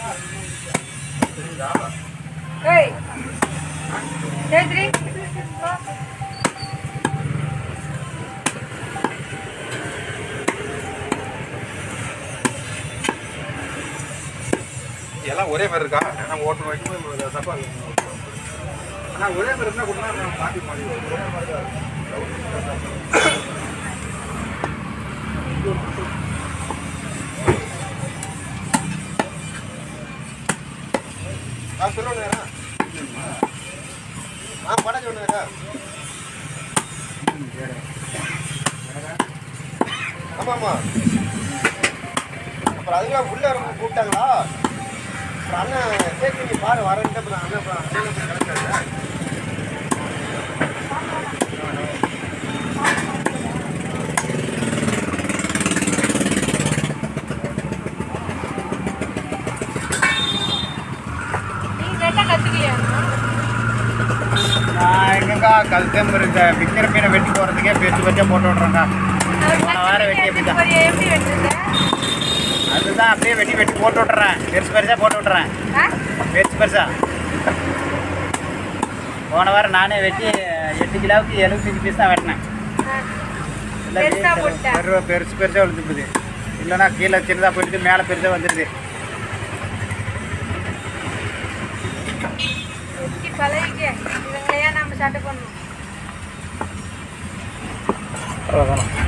ஏய் ஜெயத்ரி வா. எல்லாம் ஒரே மாதிரி இருக்கா நம்ம ஓட்டு வைக்கும்போது தப்பா ஆனால் ஒரே மாதிரி இருந்தால் கூட நான் மாற்றி மாறி ஒரே மாதிரி தான் இருக்கும். ஆ சொல்லுண்ணா ஆ படம் சொன்னாரா ஆமாம் ஆமாம் அப்புறம் அதுக்கெல்லாம் உள்ள இருந்து கூப்பிட்டாங்களா அப்புறம் அண்ணன் சரி நீ பாரு வரேன்ட்டு அப்புறம் அண்ணன் அப்புறம் அண்ணன் அப்புறம் கிளம்பிட்டாரு. நீ கேட்டா கத்துக்கியா நான் எங்கக்கா கல்கம் இருக்க விற்கிற மீனை வெட்டி போகிறதுக்கே பேச்சு வச்சா போட்டு விட்றேங்க போன வாரம் வெட்டி எப்படி எப்படி வெட்டுறது அதுதான் அப்படியே வெட்டி வெட்டி போட்டு விட்றேன் பெருசு பெருசாக போட்டு விட்றேன் ஆ? பெருசு பெருசா போன வாரம் நானே வெட்டி எட்டு கிலோவுக்கு எழுபத்தஞ்சு பீஸ் தான் வெட்டினேன் ஆ. இல்லை பெருசா போட்டேன் பெரு பெருசு பெருசாக விழுந்துருக்குது இல்லைன்னா கீழே சின்னதாக போயிட்டு மேலே பெருசாக வந்துடுது வெட்டி பழகிக்க இவங்களையா நம்ம சண்டை பண்ணணும் அவ்வளோதான்